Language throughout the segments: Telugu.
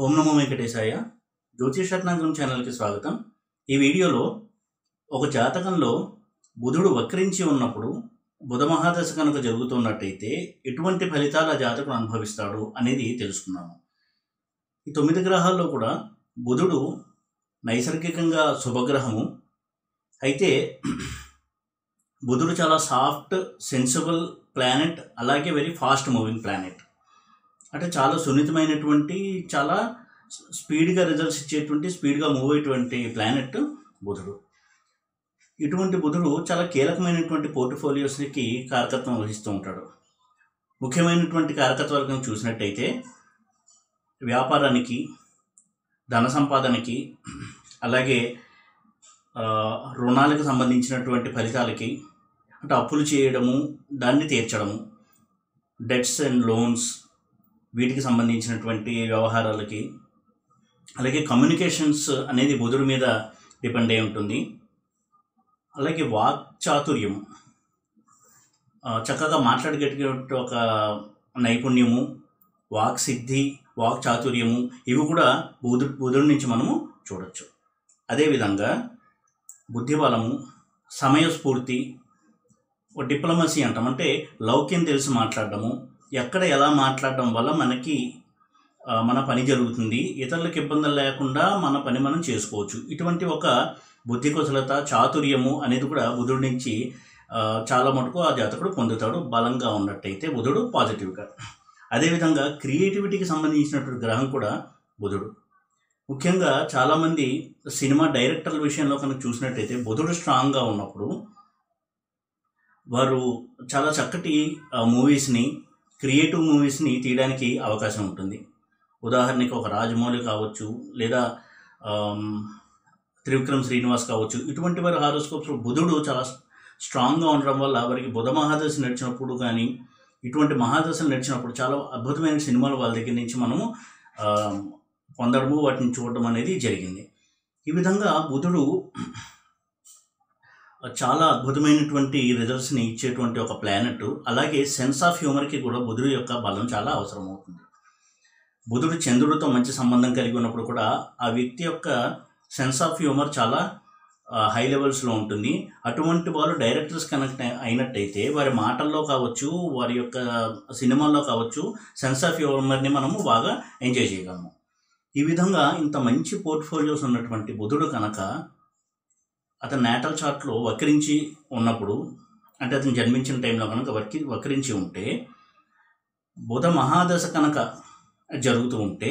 ఓం నమో వెంకటేశాయ జ్యోతిష్ రత్నాకరం ఛానల్కి స్వాగతం ఈ వీడియోలో ఒక జాతకంలో బుధుడు వక్రించి ఉన్నప్పుడు బుధ మహాదశ కనుక జరుగుతున్నట్టయితే ఎటువంటి ఫలితాలు ఆ జాతకుడు అనుభవిస్తాడు అనేది తెలుసుకున్నాము ఈ తొమ్మిది గ్రహాల్లో కూడా బుధుడు నైసర్గికంగా శుభగ్రహము అయితే బుధుడు చాలా సాఫ్ట్ సెన్సిబుల్ ప్లానెట్ అలాగే వెరీ ఫాస్ట్ మూవింగ్ ప్లానెట్ అంటే చాలా సున్నితమైనటువంటి చాలా స్పీడ్గా రిజల్ట్స్ ఇచ్చేటువంటి స్పీడ్గా మూవ్ అయ్యేటువంటి ప్లానెట్ బుధుడు ఇటువంటి బుధుడు చాలా కీలకమైనటువంటి పోర్ట్ఫోలియోస్కి కారకత్వం వహిస్తూ ఉంటాడు ముఖ్యమైనటువంటి కారకత్వాలు కనుక చూసినట్టయితే వ్యాపారానికి ధన సంపాదనకి అలాగే ఆ, రుణాలకు సంబంధించినటువంటి ఫలితాలకి అంటే అప్పులు చేయడము దాన్ని తీర్చడము డెట్స్ అండ్ లోన్స్ వీటికి సంబంధించినటువంటి వ్యవహారాలకి అలాగే కమ్యూనికేషన్స్ అనేది బుధుడి మీద డిపెండ్ అయి ఉంటుంది అలాగే వాక్ చాతుర్యం ఆ, చక్కగా మాట్లాడగలిగే ఒక నైపుణ్యము వాక్ సిద్ధి వాక్ చాతుర్యము ఇవి కూడా బుధు బుధుడి నుంచి మనము చూడొచ్చు అదేవిధంగా బుద్ధిబలము సమయస్ఫూర్తి ఓ డిప్లొమసీ అంటాం అంటే లౌక్యం తెలిసి మాట్లాడడము ఎక్కడ ఎలా మాట్లాడడం వల్ల మనకి ఆ, మన పని జరుగుతుంది ఇతరులకు ఇబ్బందులు లేకుండా మన పని మనం చేసుకోవచ్చు ఇటువంటి ఒక బుద్ధి కుశలత చాతుర్యము అనేది కూడా బుధుడి నుంచి ఆ, చాలా మటుకు ఆ జాతకుడు పొందుతాడు బలంగా ఉన్నట్టయితే బుధుడు పాజిటివ్గా అదేవిధంగా క్రియేటివిటీకి సంబంధించినటువంటి గ్రహం కూడా బుధుడు ముఖ్యంగా చాలామంది సినిమా డైరెక్టర్ల విషయంలో కనుక చూసినట్టయితే బుధుడు స్ట్రాంగ్గా ఉన్నప్పుడు వారు చాలా చక్కటి మూవీస్ని క్రియేటివ్ మూవీస్ని తీయడానికి అవకాశం ఉంటుంది ఉదాహరణకి ఒక రాజమౌళి కావచ్చు లేదా ఆమ్, త్రివిక్రమ్ శ్రీనివాస్ కావచ్చు ఇటువంటి వారి హారోస్కోప్స్ బుధుడు చాలా స్ట్రాంగ్గా ఉండడం వల్ల వారికి బుధ మహాదశ నడిచినప్పుడు కానీ ఇటువంటి మహాదశలు నడిచినప్పుడు చాలా అద్భుతమైన సినిమాలు వాళ్ళ దగ్గర నుంచి మనము ఆ, పొందడము వాటిని చూడడం అనేది జరిగింది ఈ విధంగా బుధుడు చాలా అద్భుతమైనటువంటి రిజల్ట్స్ని ఇచ్చేటువంటి ఒక ప్లానెట్ అలాగే సెన్స్ ఆఫ్ హ్యూమర్కి కూడా బుధుడు యొక్క బలం చాలా అవసరం అవుతుంది బుధుడు చంద్రుడితో మంచి సంబంధం కలిగి ఉన్నప్పుడు కూడా ఆ వ్యక్తి యొక్క సెన్స్ ఆఫ్ హ్యూమర్ చాలా హై లెవెల్స్లో ఉంటుంది అటువంటి వాళ్ళు డైరెక్టర్స్ కనెక్ట్ అయినట్టయితే వారి మాటల్లో కావచ్చు వారి యొక్క సినిమాల్లో కావచ్చు సెన్స్ ఆఫ్ హ్యూమర్ని మనము బాగా ఎంజాయ్ చేయగలము ఈ విధంగా ఇంత మంచి పోర్ట్ఫోలియోస్ ఉన్నటువంటి బుధుడు కనుక అతని నేటల్ చార్ట్లో వక్రించి ఉన్నప్పుడు అంటే అతను జన్మించిన టైంలో కనుక వక్రి వక్రించి ఉంటే బుధ మహాదశ కనుక జరుగుతూ ఉంటే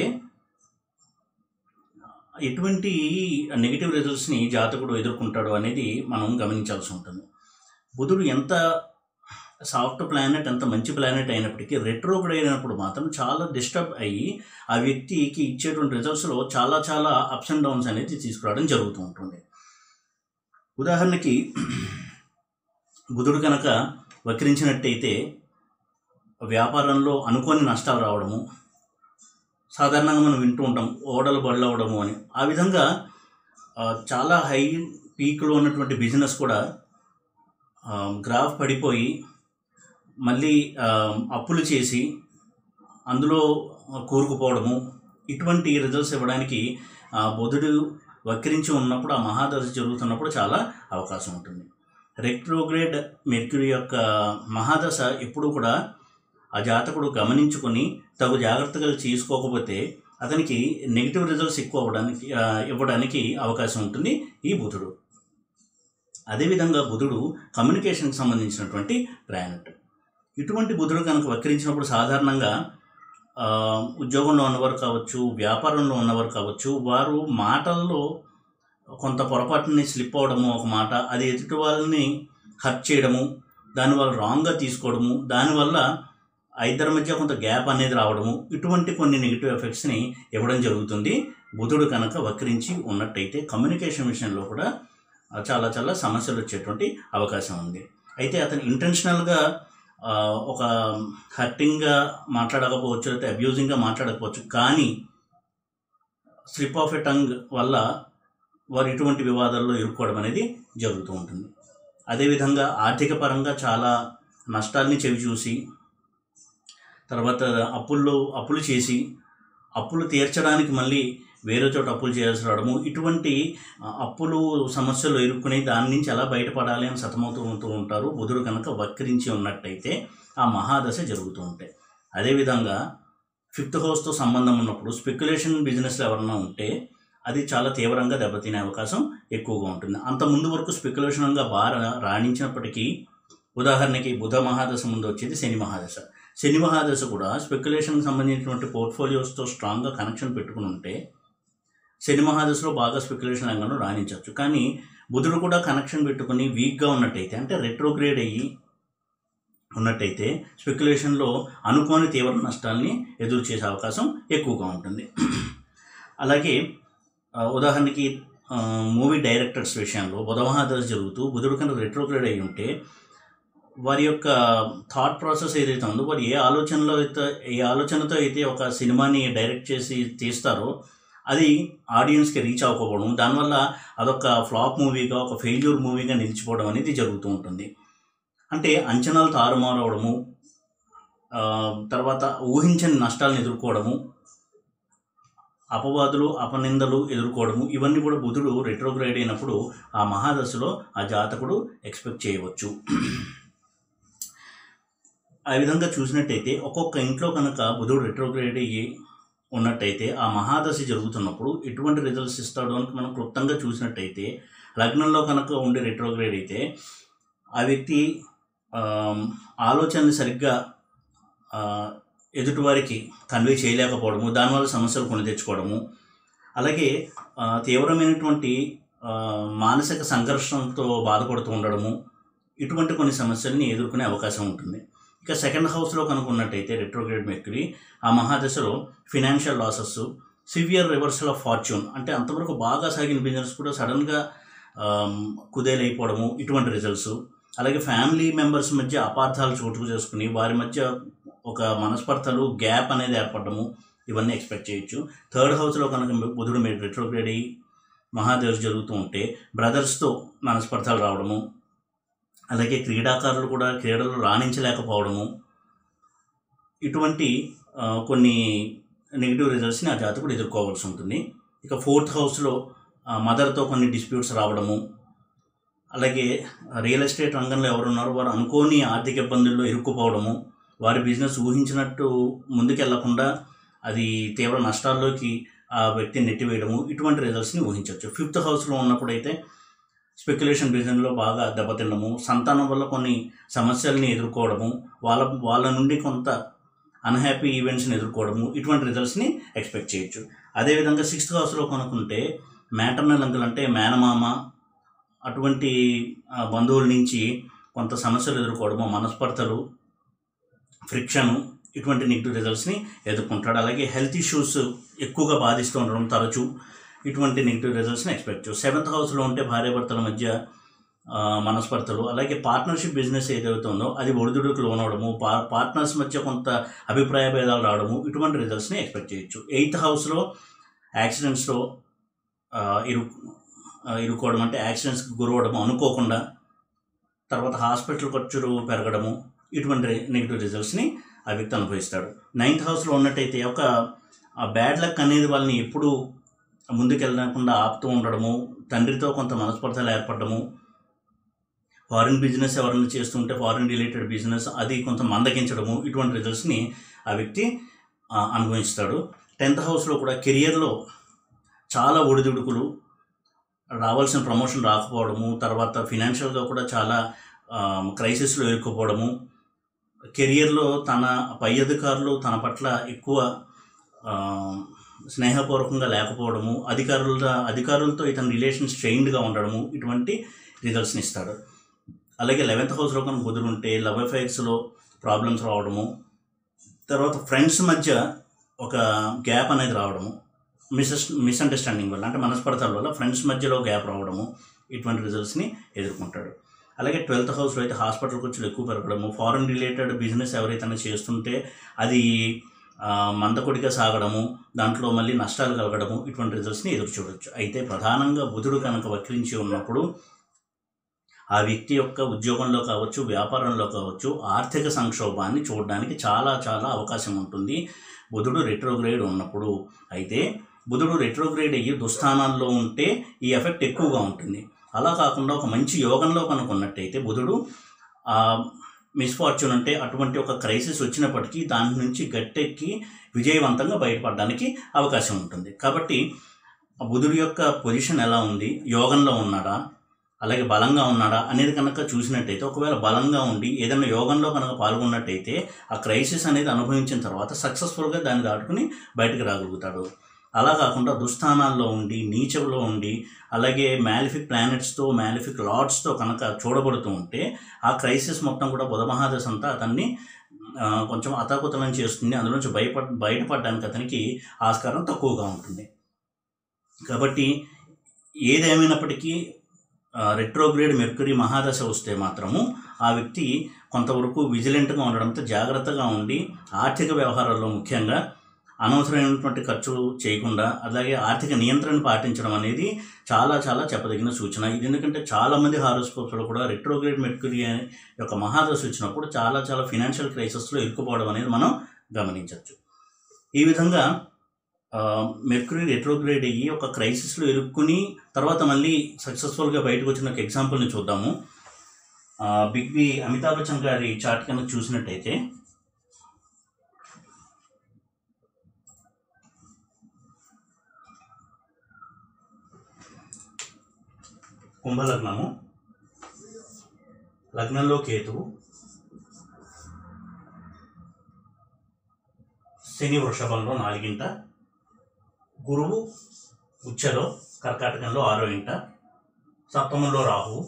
ఎటువంటి నెగిటివ్ రిజల్ట్స్ని జాతకుడు ఎదుర్కొంటాడు అనేది మనం గమనించాల్సి ఉంటుంది బుధుడు ఎంత సాఫ్ట్ ప్లానెట్ ఎంత మంచి ప్లానెట్ అయినప్పటికీ రెట్రోగ్రేడ్ అయినప్పుడు మాత్రం చాలా డిస్టర్బ్ అయ్యి ఆ వ్యక్తికి ఇచ్చేటువంటి రిజల్ట్స్లో చాలా చాలా అప్స్ అండ్ డౌన్స్ అనేది తీసుకురావడం జరుగుతూ ఉంటుంది ఉదాహరణకి బుధుడు కనుక వక్రించినట్టయితే వ్యాపారంలో అనుకోని నష్టాలు రావడము సాధారణంగా మనం వింటూ ఉంటాం ఓడలు బళ్ళు అవడము అని ఆ విధంగా ఆ, చాలా హై పీక్లో ఉన్నటువంటి బిజినెస్ కూడా ఆ, గ్రాఫ్ పడిపోయి మళ్ళీ ఆ, అప్పులు చేసి అందులో కూరుకుపోవడము ఇటువంటి రిజల్ట్స్ ఇవ్వడానికి ఆ, బుధుడు వక్రించి ఉన్నప్పుడు ఆ మహాదశ జరుగుతున్నప్పుడు చాలా అవకాశం ఉంటుంది రెట్రోగ్రేడ్ మెర్క్యూరీ యొక్క మహాదశ ఎప్పుడు కూడా ఆ జాతకుడు గమనించుకొని తగు జాగ్రత్తలు తీసుకోకపోతే అతనికి నెగిటివ్ రిజల్ట్స్ ఎక్కువ అవ్వడానికి ఆ, ఇవ్వడానికి అవకాశం ఉంటుంది ఈ బుధుడు అదేవిధంగా బుధుడు కమ్యూనికేషన్కి సంబంధించినటువంటి ప్లానెట్ ఇటువంటి బుధుడు కనుక వక్రించినప్పుడు సాధారణంగా ఆ, ఉద్యోగంలో ఉన్నవారు కావచ్చు వ్యాపారంలో ఉన్నవారు కావచ్చు వారు మాటల్లో కొంత పొరపాటుని స్లిప్ అవడము ఒక మాట అది ఎదుటి వాళ్ళని హర్ట్ చేయడము దాని వాళ్ళు రాంగ్గా తీసుకోవడము దానివల్ల ఆ ఇద్దరి మధ్య కొంత గ్యాప్ అనేది రావడము ఇటువంటి కొన్ని నెగిటివ్ ఎఫెక్ట్స్ని ఇవ్వడం జరుగుతుంది బుధుడు కనుక వక్రించి ఉన్నట్టయితే కమ్యూనికేషన్ విషయంలో కూడా ఆ, చాలా చాలా సమస్యలు వచ్చేటువంటి అవకాశం ఉంది అయితే అతను ఇంటెన్షనల్గా ఒక హర్టింగ్గా మాట్లాడకపోవచ్చు లేకపోతే అబ్యూజింగ్గా మాట్లాడకపోవచ్చు కానీ స్లిప్ ఆఫ్ ఎ టంగ్ వల్ల వారు ఇటువంటి వివాదాల్లో ఇరుక్కోవడం అనేది జరుగుతూ ఉంటుంది అదేవిధంగా ఆర్థిక పరంగా చాలా నష్టాల్ని చవి చూసి తర్వాత అప్పుల్లో అప్పులు చేసి అప్పులు తీర్చడానికి మళ్ళీ వేరే చోట అప్పులు చేయాల్సి రావడము ఇటువంటి ఆ, అప్పులు సమస్యలు ఎదుర్కొని దాని నుంచి ఎలా బయటపడాలి అని సతమవుతూ ఉంటూ ఉంటారు బుధుడు కనుక వక్రించి ఉన్నట్టయితే ఆ మహాదశ జరుగుతూ ఉంటాయి అదేవిధంగా ఫిఫ్త్ హౌస్తో సంబంధం ఉన్నప్పుడు స్పెక్యులేషన్ బిజినెస్లో ఎవరైనా ఉంటే అది చాలా తీవ్రంగా దెబ్బతినే అవకాశం ఎక్కువగా ఉంటుంది అంత ముందు వరకు స్పెక్యులేషన్గా బాగా రాణించినప్పటికీ ఉదాహరణకి బుధ మహాదశ ముందు వచ్చేది శని మహాదశ శని మహాదశ కూడా స్పెక్యులేషన్కి సంబంధించినటువంటి పోర్ట్ఫోలియోస్తో స్ట్రాంగ్గా కనెక్షన్ పెట్టుకుని ఉంటే శని మహాదశలో బాగా స్పెక్యులేషన్ రంగంలో రాణించవచ్చు కానీ బుధుడు కూడా కనెక్షన్ పెట్టుకుని వీక్గా ఉన్నట్టయితే అంటే రెట్రోగ్రేడ్ అయ్యి ఉన్నట్టయితే స్పెక్యులేషన్లో అనుకోని తీవ్ర నష్టాల్ని ఎదురు చేసే అవకాశం ఎక్కువగా ఉంటుంది అలాగే ఆ, ఉదాహరణకి మూవీ డైరెక్టర్స్ విషయంలో బుధమహాదశ జరుగుతూ బుధుడు కనుక రెట్రోగ్రేడ్ అయి ఉంటే వారి యొక్క థాట్ ప్రాసెస్ ఏదైతే ఉందో వారు ఏ ఆలోచనలో అయితే ఏ ఆలోచనతో అయితే ఒక సినిమాని డైరెక్ట్ చేసి తీస్తారో అది ఆడియన్స్కి రీచ్ అవ్వకపోవడం దానివల్ల అదొక ఫ్లాప్ మూవీగా ఒక ఫెయిల్యూర్ మూవీగా నిలిచిపోవడం అనేది జరుగుతూ ఉంటుంది అంటే అంచనాలు తారుమారు అవడము ఆ, తర్వాత ఊహించని నష్టాలను ఎదుర్కోవడము అపవాదులు అపనిందలు ఎదుర్కోవడము ఇవన్నీ కూడా బుధుడు రెట్రోగ్రేడ్ అయినప్పుడు ఆ మహాదశలో ఆ జాతకుడు ఎక్స్పెక్ట్ చేయవచ్చు ఆ విధంగా చూసినట్టయితే ఒక్కొక్క ఇంట్లో కనుక బుధుడు రెట్రోగ్రేడ్ అయ్యి ఉన్నట్టయితే ఆ మహాదశ జరుగుతున్నప్పుడు ఎటువంటి రిజల్ట్స్ ఇస్తాడు అని మనం క్లుప్తంగా చూసినట్టయితే లగ్నంలో కనుక ఉండి రెట్రోగ్రేడ్ అయితే ఆ వ్యక్తి ఆమ్, ఆలోచనని సరిగ్గా ఆ, ఎదుటివారికి కన్వే చేయలేకపోవడము దానివల్ల సమస్యలు కొని తెచ్చుకోవడము అలాగే ఆ, తీవ్రమైనటువంటి ఆ, మానసిక సంఘర్షణతో బాధపడుతూ ఉండడము ఇటువంటి కొన్ని సమస్యల్ని ఎదుర్కొనే అవకాశం ఉంటుంది ఇక సెకండ్ హౌస్లో కనుక ఉన్నట్టయితే రెట్రోగ్రేడ్ మెర్క్యూరీ ఆ మహాదశలో financial losses severe reversal of fortune అంటే అంతవరకు బాగా సాగిన బిజినెస్ కూడా సడన్గా కుదేలైపోవడము ఇటువంటి రిజల్ట్స్ అలాగే ఫ్యామిలీ మెంబర్స్ మధ్య అపార్థాలు చోటు చేసుకుని వారి మధ్య ఒక మనస్పర్ధలు గ్యాప్ అనేది ఏర్పడము ఇవన్నీ ఎక్స్పెక్ట్ చేయొచ్చు థర్డ్ హౌస్లో కనుక బుధుడు మీరు రెట్రోగ్రేడ్ అయ్యి మహాదేవ్ జరుగుతూ ఉంటే బ్రదర్స్తో మనస్పర్ధలు రావడము అలాగే క్రీడాకారులు కూడా క్రీడలు రాణించలేకపోవడము ఇటువంటి ఆ, కొన్ని నెగిటివ్ రిజల్ట్స్ని ఆ జాతకుడు ఎదుర్కోవాల్సి ఉంటుంది ఇక ఫోర్త్ హౌస్లో మదర్తో కొన్ని డిస్ప్యూట్స్ రావడము అలాగే రియల్ ఎస్టేట్ రంగంలో ఎవరున్నారో వారు అనుకోని ఆర్థిక ఇబ్బందుల్లో ఇరుక్కుపోవడము వారి బిజినెస్ ఊహించినట్టు ముందుకెళ్లకుండా అది తీవ్ర నష్టాల్లోకి ఆ వ్యక్తిని నెట్టివేయడము ఇటువంటి రిజల్ట్స్ని ఊహించవచ్చు ఫిఫ్త్ హౌస్లో ఉన్నప్పుడైతే స్పెక్యులేషన్ బిజినెస్లో బాగా దెబ్బతినడము సంతానం వల్ల కొన్ని సమస్యల్ని ఎదుర్కోవడము వాళ్ళ వాళ్ళ నుండి కొంత అన్హ్యాపీ ఈవెంట్స్ని ఎదుర్కోవడము ఇటువంటి రిజల్ట్స్ని ఎక్స్పెక్ట్ చేయొచ్చు అదేవిధంగా సిక్స్త్ హౌస్లో కొనుక్కుంటే మ్యాటర్నల్ అంకుల్ అంటే మేనమామ అటువంటి ఆ, బంధువుల నుంచి కొంత సమస్యలు ఎదుర్కోవడము మనస్పర్ధలు ఫ్రిక్షను ఇటువంటి నెగిటివ్ రిజల్ట్స్ని ఎదుర్కొంటాడు అలాగే హెల్త్ ఇష్యూస్ ఎక్కువగా బాధిస్తూ ఉండడం తరచూ ఇటువంటి నెగిటివ్ రిజల్ట్స్ని ఎక్స్పెక్ట్ చేయొచ్చు సెవెంత్ హౌస్లో ఉంటే భార్యాభర్తల మధ్య ఆ, మనస్పర్ధలు అలాగే పార్ట్నర్షిప్ బిజినెస్ ఏదైతే ఉందో అది ఒడిదుడుకు లోనవడము పా పార్ట్నర్స్ మధ్య కొంత అభిప్రాయ భేదాలు రావడము ఇటువంటి రిజల్ట్స్ని ఎక్స్పెక్ట్ చేయొచ్చు ఎయిత్ హౌస్లో యాక్సిడెంట్స్లో ఇరు ఆ, ఇరుక్కోవడం అంటే యాక్సిడెంట్స్కి గురవడము అనుకోకుండా తర్వాత హాస్పిటల్ ఖర్చులు పెరగడము ఇటువంటి నెగిటివ్ రిజల్ట్స్ని ఆ వ్యక్తి అనుభవిస్తాడు నైన్త్ హౌస్లో ఉన్నట్టయితే ఒక బ్యాడ్ లక్ అనేది వాళ్ళని ఎప్పుడు ముందుకెళ్ళకుండా ఆపుతూ ఉండడము తండ్రితో కొంత మనస్పర్ధలు ఏర్పడము ఫారిన్ బిజినెస్ ఎవరైనా చేస్తుంటే ఫారిన్ రిలేటెడ్ బిజినెస్ అది కొంత మందగించడము ఇటువంటి రిజల్ట్స్ని ఆ వ్యక్తి ఆ, అనుభవిస్తాడు టెన్త్ హౌస్లో కూడా కెరియర్లో చాలా ఒడిదుడుకులు రావాల్సిన ప్రమోషన్ రాకపోవడము తర్వాత ఫినాన్షియల్గా కూడా చాలా క్రైసిస్లో ఇరుక్కుపోవడము కెరియర్లో తన పై అధికారులు తన పట్ల ఎక్కువ ఆ, స్నేహపూర్వకంగా లేకపోవడము అధికారుల అధికారులతో ఇతని రిలేషన్ స్ట్రెయిన్డ్గా ఉండడము ఇటువంటి రిజల్ట్స్ని ఇస్తాడు అలాగే లెవెన్త్ హౌస్లో కనుక బుధుడు ఉంటే లవ్ అఫైర్స్లో ప్రాబ్లమ్స్ రావడము తర్వాత ఫ్రెండ్స్ మధ్య ఒక గ్యాప్ అనేది రావడము మిస్అస్ మిస్అండర్స్టాండింగ్ వల్ల అంటే మనస్పర్ధల వల్ల ఫ్రెండ్స్ మధ్యలో గ్యాప్ రావడము ఇటువంటి రిజల్ట్స్ని ఎదుర్కొంటాడు అలాగే ట్వెల్త్ హౌస్లో అయితే హాస్పిటల్ ఖర్చులు ఎక్కువ పెరగడము ఫారెన్ రిలేటెడ్ బిజినెస్ ఎవరైతే చేస్తుంటే అది ఆ, మందకొడిగా సాగడము దాంట్లో మళ్ళీ నష్టాలు కలగడము ఇటువంటి రిజల్ట్స్ని ఎదురు చూడొచ్చు అయితే ప్రధానంగా బుధుడు కనుక వక్రించి ఉన్నప్పుడు ఆ వ్యక్తి యొక్క ఉద్యోగంలో కావచ్చు వ్యాపారంలో కావచ్చు ఆర్థిక సంక్షోభాన్ని చూడడానికి చాలా చాలా అవకాశం ఉంటుంది బుధుడు రెట్రోగ్రేడ్ ఉన్నప్పుడు అయితే బుధుడు రెట్రోగ్రేడ్ అయ్యి దుస్థానాల్లో ఉంటే ఈ ఎఫెక్ట్ ఎక్కువగా ఉంటుంది అలా కాకుండా ఒక మంచి యోగంలో కనుక ఉన్నట్టయితే బుధుడు ఆ మిస్ఫార్చ్యూన్ అంటే అటువంటి ఒక క్రైసిస్ వచ్చినప్పటికీ దాని నుంచి గట్టెక్కి విజయవంతంగా బయటపడడానికి అవకాశం ఉంటుంది కాబట్టి ఆ బుధుడి యొక్క పొజిషన్ ఎలా ఉంది యోగంలో ఉన్నాడా అలాగే బలంగా ఉన్నాడా అనేది కనుక చూసినట్టయితే ఒకవేళ బలంగా ఉండి ఏదైనా యోగంలో కనుక పాల్గొన్నట్టయితే ఆ క్రైసిస్ అనేది అనుభవించిన తర్వాత సక్సెస్ఫుల్గా దాన్ని దాటుకుని బయటకు రాగలుగుతాడు అలా కాకుండా దుస్థానాల్లో ఉండి నీచంలో ఉండి అలాగే మ్యాలిఫిక్ ప్లానెట్స్తో మ్యాలిఫిక్ లార్డ్స్తో కనుక చూడబడుతూ ఉంటే ఆ క్రైసిస్ మొత్తం కూడా బుధ మహాదశ అంతా అతన్ని ఆ, కొంచెం అతాకుతలం చేస్తుంది అందులో నుంచి బయపడ్ బయటపడడానికి అతనికి ఆస్కారం తక్కువగా ఉంటుంది కాబట్టి ఏదేమైనప్పటికీ రెట్రోగ్రేడ్ మెర్కురీ మహాదశ వస్తే మాత్రము ఆ వ్యక్తి కొంతవరకు విజిలెంట్గా ఉండడంతో జాగ్రత్తగా ఉండి ఆర్థిక వ్యవహారాల్లో ముఖ్యంగా అనవసరమైనటువంటి ఖర్చు చేయకుండా అలాగే ఆర్థిక నియంత్రణ పాటించడం అనేది చాలా చాలా చెప్పదగిన సూచన ఇది ఎందుకంటే చాలామంది హారోస్కోప్స్లో కూడా రెట్రోగ్రేడ్ మెర్కురీ అనే యొక్క మహాదశ వచ్చినప్పుడు చాలా చాలా ఫినాన్షియల్ క్రైసిస్లో ఇరుక్కుపోవడం అనేది మనం గమనించవచ్చు ఈ విధంగా ఆ, మెర్కురీ రెట్రోగ్రేడ్ అయ్యి ఒక క్రైసిస్లో ఇరుక్కుని తర్వాత మళ్ళీ సక్సెస్ఫుల్గా బయటకు వచ్చిన ఒక ఎగ్జాంపుల్ని చూద్దాము ఆ, బిగ్ బి అమితాబ్ బచ్చన్ గారి చార్ట్ కనుక చూసినట్టయితే కుంభలగ్నము లగ్నంలో కేతువు శని వృషభంలో నాలుగింట గురువు ఉచ్చలో కర్కాటకంలో ఆరో ఇంట సప్తమంలో రాహువు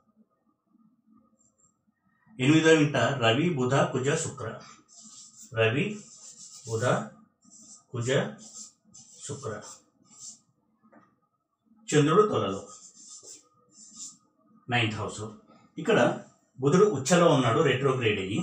ఎనిమిదో ఇంట రవి బుధ కుజ శుక్ర రవి బుధ కుజ శుక్ర చంద్రుడు తొలలో నైన్త్ హౌస్లో ఇక్కడ బుధుడు ఉచ్చలో ఉన్నాడు రెట్రోగ్రేడ్ అయ్యి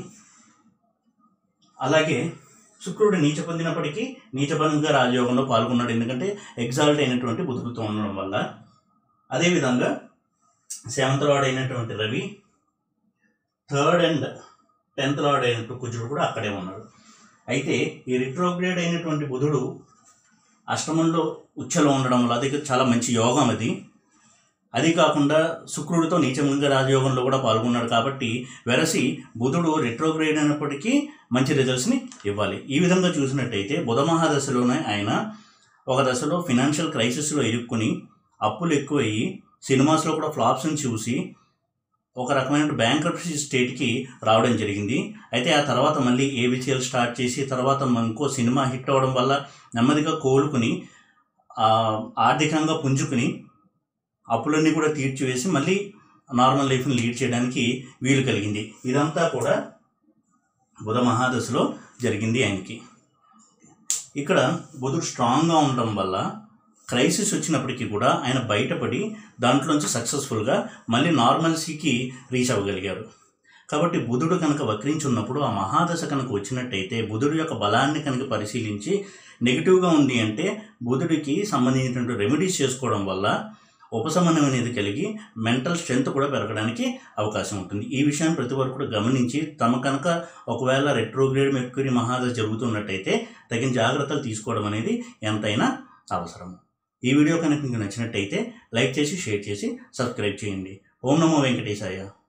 అలాగే శుక్రుడు నీచ పొందినప్పటికీ నీచబలంగా రాజయోగంలో పాల్గొన్నాడు ఎందుకంటే ఎగ్జాల్ట్ అయినటువంటి బుధుడుతో ఉండడం వల్ల అదేవిధంగా సెవెంత్ లార్డ్ అయినటువంటి Ravi third and tenth lord అయినటువంటి కుజుడు కూడా అక్కడే ఉన్నాడు అయితే ఈ రిట్రోగ్రేడ్ అయినటువంటి బుధుడు అష్టమంలో ఉచ్చలో ఉండడం వల్ల అది చాలా మంచి యోగం అది అది కాకుండా శుక్రుడితో నీచముంగ రాజయోగంలో కూడా పాల్గొన్నాడు కాబట్టి వెరసి బుధుడు రెట్రోగ్రేడ్ అయినప్పటికీ మంచి రిజల్ట్స్ని ఇవ్వాలి ఈ విధంగా చూసినట్టయితే బుధ మహాదశలోనే ఆయన ఒక దశలో ఫినాన్షియల్ క్రైసిస్లో ఇరుక్కుని అప్పులు ఎక్కువయ్యి సినిమాస్లో కూడా ఫ్లాప్స్ని చూసి ఒక రకమైన బ్యాంక్రప్సీ స్టేట్కి రావడం జరిగింది అయితే ఆ తర్వాత మళ్ళీ ఏబిసిఎల్ స్టార్ట్ చేసి తర్వాత ఇంకో సినిమా హిట్ అవ్వడం వల్ల నెమ్మదిగా కోలుకుని ఆ, ఆర్థికంగా పుంజుకుని అప్పులన్నీ కూడా తీర్చివేసి మళ్ళీ నార్మల్ లైఫ్ని లీడ్ చేయడానికి వీలు కలిగింది ఇదంతా కూడా బుధ మహాదశలో జరిగింది ఆయనకి ఇక్కడ బుధుడు స్ట్రాంగ్గా ఉండడం వల్ల క్రైసిస్ వచ్చినప్పటికీ కూడా ఆయన బయటపడి దాంట్లోంచి సక్సెస్ఫుల్గా మళ్ళీ నార్మల్సీకి రీచ్ అవ్వగలిగారు కాబట్టి బుధుడు కనుక వక్రించి ఉన్నప్పుడు ఆ మహాదశ కనుక వచ్చినట్టయితే బుధుడు యొక్క బలాన్ని కనుక పరిశీలించి నెగిటివ్గా ఉంది అంటే బుధుడికి సంబంధించినటువంటి రెమెడీస్ చేసుకోవడం వల్ల ఉపశమనం అనేది కలిగి మెంటల్ స్ట్రెంత్ కూడా పెరగడానికి అవకాశం ఉంటుంది ఈ విషయాన్ని ప్రతి ఒక్కరు కూడా గమనించి తమ కనుక ఒకవేళ రెట్రోగ్రేడ్ మెర్క్యూరీ మహాదశ జరుగుతున్నట్టయితే తగిన జాగ్రత్తలు తీసుకోవడం అనేది ఎంతైనా అవసరం ఈ వీడియో కనుక మీకు నచ్చినట్టయితే లైక్ చేసి షేర్ చేసి సబ్స్క్రైబ్ చేయండి ఓం నమో వెంకటేశాయ